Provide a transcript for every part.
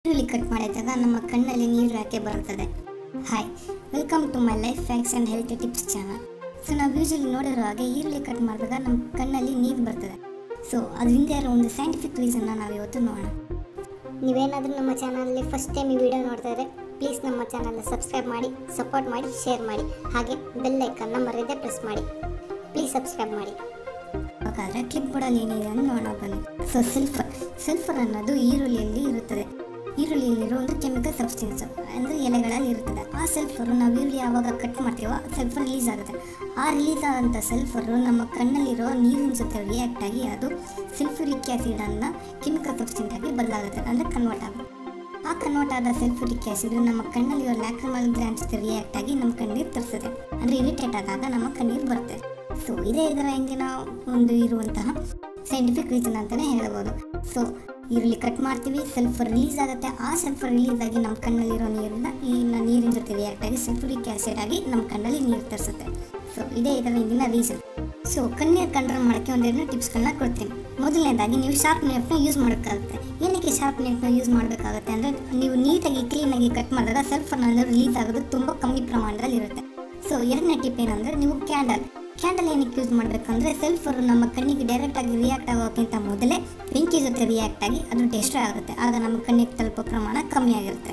ಈರುಳ್ಳಿ ಕಟ್ ಮಾಡಿದಾಗ ನಮ್ಮ ಕಣ್ಣಲ್ಲಿ ನೀರು ಯಾಕೆ ಬರುತ್ತದೆ hi welcome to my life facts and health tips channel so ನಾವು ಯೂಶಲಿ ನೋಡಿರೋ ಹಾಗೆ ಈರುಳ್ಳಿ ಕಟ್ ಮಾಡಿದಾಗ ನಮ್ಮ ಕಣ್ಣಲ್ಲಿ ನೀರು ಬರ್ತದೆ ಸೊ ಅದ್ರ ಹಿಂದೆ ಇರೋ ಒಂದು ಸೈಂಟಿಫಿಕ್ ರೀಸನ್ನ ನಾವು ಇವತ್ತು ನೋಡೋಣ ನೀವೇನಾದರೂ ನಮ್ಮ ಚಾನಲಲ್ಲಿ ಫಸ್ಟ್ ಟೈಮ್ ಈ ವಿಡಿಯೋ ನೋಡ್ತಾ ಇದ್ರೆ ಪ್ಲೀಸ್ ನಮ್ಮ ಚಾನಲ್ನ ಸಬ್ಸ್ಕ್ರೈಬ್ ಮಾಡಿ ಸಪೋರ್ಟ್ ಮಾಡಿ ಶೇರ್ ಮಾಡಿ ಹಾಗೆ ಬೆಲ್ ಐಕನ್ನ ಮರೆಯದೆ ಪ್ರೆಸ್ ಮಾಡಿ ಪ್ಲೀಸ್ ಸಬ್ಸ್ಕ್ರೈಬ್ ಮಾಡಿ ಹಾಗಾದರೆ ಕ್ಲಿಪ್ ಬೋರ್ಡಲ್ಲಿ ಏನಿದೆ ಅಂತ ನೋಡೋಣ ಬನ್ನಿ ಸೊ ಸಲ್ಫರ್ ಸಲ್ಫರ್ ಅನ್ನೋದು ಈರುಳ್ಳಿಯಲ್ಲಿ ಇರುತ್ತದೆ ಈರುಳ್ಳಿಯಲ್ಲಿರೋ ಒಂದು ಕೆಮಿಕಲ್ ಸಬ್ಸ್ಟೆನ್ಸ್ ಅಂದರೆ ಎಲೆಗಳಲ್ಲಿ ಇರುತ್ತದೆ ಆ ಸಲ್ಫರು ನಾವು ಈರುಳ್ಳಿ ಯಾವಾಗ ಕಟ್ ಮಾಡ್ತೀವೋ ಸಲ್ಫರ್ ರಿಲೀಸ್ ಆಗುತ್ತೆ ಆ ರಿಲೀಸ್ ಆದಂಥ ಸಲ್ಫರು ನಮ್ಮ ಕಣ್ಣಲ್ಲಿರೋ ನೀರಿನ ಜೊತೆ ರಿಯಾಕ್ಟ್ ಆಗಿ ಅದು ಸಲ್ಫ್ಯೂರಿಕ್ ಆ್ಯಸಿಡನ್ನು ಕೆಮಿಕಲ್ ಸಬ್ಸ್ಟೆಂಟ್ ಆಗಿ ಬದಲಾಗುತ್ತೆ ಅಂದರೆ ಕನ್ವರ್ಟ್ ಆಗುತ್ತೆ ಆ ಕನ್ವರ್ಟ್ ಆದ ಸಲ್ಫ್ಯೂರಿಕ್ ಆ್ಯಸಿಡ್ ನಮ್ಮ ಕಣ್ಣಲ್ಲಿರೋ ಲ್ಯಾಕ್ರಮಲ್ ಗ್ಲ್ಯಾಂಡ್ ಜೊತೆ ರಿಯಾಕ್ಟ್ ಆಗಿ ನಮ್ಮ ಕಣ್ಣೀರು ತರಿಸುತ್ತೆ ಅಂದರೆ ಇರಿಟೇಟ್ ಆದಾಗ ನಮ್ಮ ಕಣ್ಣೀರು ಬರುತ್ತೆ ಸೊ ಇದೇ ಇದರ ಹಿಂದಿನ ಒಂದು ಇರುವಂತಹ ಸೈಂಟಿಫಿಕ್ ರೀಸನ್ ಅಂತಲೇ ಹೇಳ್ಬೋದು ಸೊ ಈರುಳ್ಳಿ ಕಟ್ ಮಾಡ್ತೀವಿ ಸಲ್ಫರ್ ರಿಲೀಸ್ ಆಗುತ್ತೆ ಆ ಸಲ್ಫರ್ ರಿಲೀಸ್ ಆಗಿ ನಮ್ಮ ಕಣ್ಣಲ್ಲಿರೋ ನೀರನ್ನ ಈ ನ- ನೀರಿನ ಜೊತೆ ರಿಯಾಕ್ಟ್ ಆಗಿ ಸಲ್ಫ್ಯೂರಿಕ್ ಆ್ಯಸಿಡ್ ಆಗಿ ನಮ್ಮ ಕಣ್ಣಲ್ಲಿ ನೀರು ತರಿಸುತ್ತೆ ಸೊ ಇದೇ ಇದರ ಹಿಂದಿನ ರೀಸನ್ ಸೊ ಕಣ್ಣೀರು ಕಂಟ್ರೋಲ್ ಮಾಡೋಕ್ಕೆ ಒಂದೆರಡು ಟಿಪ್ಸ್ಗಳನ್ನ ಕೊಡ್ತೀನಿ ಮೊದಲನೇದಾಗಿ ನೀವು ಶಾರ್ಪ್ ನೈಫ್ನ ಯೂಸ್ ಮಾಡೋಕ್ಕಾಗುತ್ತೆ ಏನಕ್ಕೆ ಶಾರ್ಪ್ ನೈಫ್ನ ಯೂಸ್ ಮಾಡಬೇಕಾಗುತ್ತೆ ಅಂದರೆ ನೀವು ನೀಟಾಗಿ ಕ್ಲೀನಾಗಿ ಕಟ್ ಮಾಡಿದಾಗ ಸಲ್ಫರ್ನ ರಿಲೀಸ್ ಆಗೋದು ತುಂಬ ಕಮ್ಮಿ ಪ್ರಮಾಣದಲ್ಲಿ ಇರುತ್ತೆ ಸೊ ಎರಡನೇ ಟಿಪ್ ಏನಂದರೆ ನೀವು ಕ್ಯಾಂಡಲ್ ಕ್ಯಾಂಡಲ್ ಏನಕ್ಕೆ ಯೂಸ್ ಮಾಡಬೇಕಂದ್ರೆ ಸಲ್ಫರ್ ನಮ್ಮ ಕಣ್ಣಿಗೆ ಡೈರೆಕ್ಟ್ ಆಗಿ ರಿಯಾಕ್ಟ್ ಆಗೋಕ್ಕಿಂತ ಮೊದಲೇ ಬೆಂಕಿ ಜೊತೆ ರಿಯಾಕ್ಟ್ ಆಗಿ ಅದು ಡೆಸ್ಟ್ರಾಯ್ ಆಗುತ್ತೆ ಆಗ ನಮ್ಮ ಕಣ್ಣಿಗೆ ತಲುಪೋ ಪ್ರಮಾಣ ಕಮ್ಮಿ ಆಗಿರುತ್ತೆ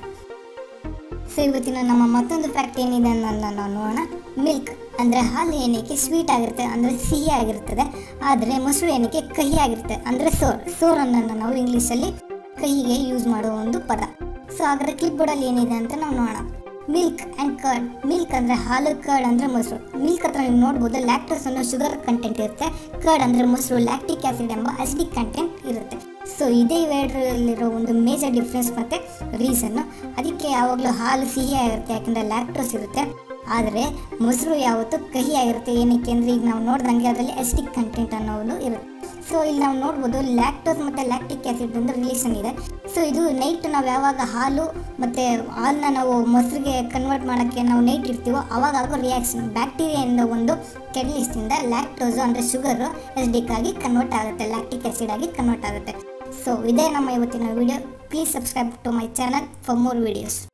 ಸೊ ಇವತ್ತಿನ ನಮ್ಮ ಮತ್ತೊಂದು ಫ್ಯಾಕ್ಟ್ ಏನಿದೆ ಅನ್ನೋದನ್ನ ನಾವು ನೋಡೋಣ ಮಿಲ್ಕ್ ಅಂದರೆ ಹಾಲು ಏನಕ್ಕೆ ಸ್ವೀಟ್ ಆಗಿರುತ್ತೆ ಅಂದರೆ ಸಿಹಿ ಆಗಿರ್ತದೆ ಆದರೆ ಮೊಸರು ಏನಕ್ಕೆ ಕಹಿ ಆಗಿರುತ್ತೆ ಅಂದರೆ ಸೋರ್ ಸೋರ್ ಅನ್ನೋದನ್ನ ನಾವು ಇಂಗ್ಲೀಷಲ್ಲಿ ಕಹಿಗೆ ಯೂಸ್ ಮಾಡುವ ಒಂದು ಪದ ಸೊ ಹಾಗಾದ್ರೆ ಕ್ಲಿಪ್ ಬೋರ್ಡಲ್ಲಿ ಏನಿದೆ ಅಂತ ನಾವು ನೋಡೋಣ ಮಿಲ್ಕ್ ಆ್ಯಂಡ್ ಕರ್ಡ್ ಮಿಲ್ಕ್ ಅಂದರೆ ಹಾಲು ಕರ್ಡ್ ಅಂದರೆ ಮೊಸರು ಮಿಲ್ಕ್ ಹತ್ರ ನೀವು ನೋಡ್ಬೋದು ಲ್ಯಾಕ್ಟೋಸ್ ಅನ್ನೋ ಶುಗರ್ ಕಂಟೆಂಟ್ ಇರುತ್ತೆ ಕರ್ಡ್ ಅಂದರೆ ಮೊಸರು ಲ್ಯಾಕ್ಟಿಕ್ ಆಸಿಡ್ ಎಂಬ ಅಸಿಡಿಕ್ ಕಂಟೆಂಟ್ ಇರುತ್ತೆ ಸೊ ಇದೇ ಇವೆರಡರಲ್ಲಿರೋ ಒಂದು ಮೇಜರ್ ಡಿಫ್ರೆನ್ಸ್ ಮತ್ತು ರೀಸನ್ನು ಅದಕ್ಕೆ ಯಾವಾಗಲೂ ಹಾಲು ಸಿಹಿ ಆಗಿರುತ್ತೆ ಯಾಕಂದರೆ ಲ್ಯಾಕ್ಟೋಸ್ ಇರುತ್ತೆ ಆದರೆ ಮೊಸರು ಯಾವತ್ತೂ ಕಹಿ ಆಗಿರುತ್ತೆ ಏನಕ್ಕೆ ಅಂದರೆ ಈಗ ನಾವು ನೋಡ್ದಂಗೆ ಅದರಲ್ಲಿ ಅಸಿಡಿಕ್ ಕಂಟೆಂಟ್ ಅನ್ನೋದು ಇರುತ್ತೆ ಸೊ ಇಲ್ಲಿ ನಾವು ನೋಡ್ಬೋದು ಲ್ಯಾಕ್ಟೋಸ್ ಮತ್ತು ಲ್ಯಾಕ್ಟಿಕ್ ಆ್ಯಸಿಡ್ ಒಂದು ರಿಲೇಷನ್ ಇದೆ ಸೊ ಇದು ನೈಟ್ ನಾವು ಯಾವಾಗ ಹಾಲು ಮತ್ತು ಹಾಲನ್ನ ನಾವು ಮೊಸರಿಗೆ ಕನ್ವರ್ಟ್ ಮಾಡೋಕ್ಕೆ ನಾವು ನೈಟ್ ಇರ್ತೀವೋ ಅವಾಗ ಆಗೋ ರಿಯಾಕ್ಷನ್ ಬ್ಯಾಕ್ಟೀರಿಯಿಂದ ಒಂದು ಕೆಡಲಿಸ್ಟಿಂದ ಲ್ಯಾಕ್ಟೋಸು ಅಂದರೆ ಶುಗರು ಎಸಿಡಿಕ್ ಆಗಿ ಕನ್ವರ್ಟ್ ಆಗುತ್ತೆ ಲ್ಯಾಕ್ಟಿಕ್ ಆ್ಯಸಿಡ್ ಆಗಿ ಕನ್ವರ್ಟ್ ಆಗುತ್ತೆ ಸೊ ಇದೇ ನಮ್ಮ ಇವತ್ತಿನ video please subscribe to my channel for more videos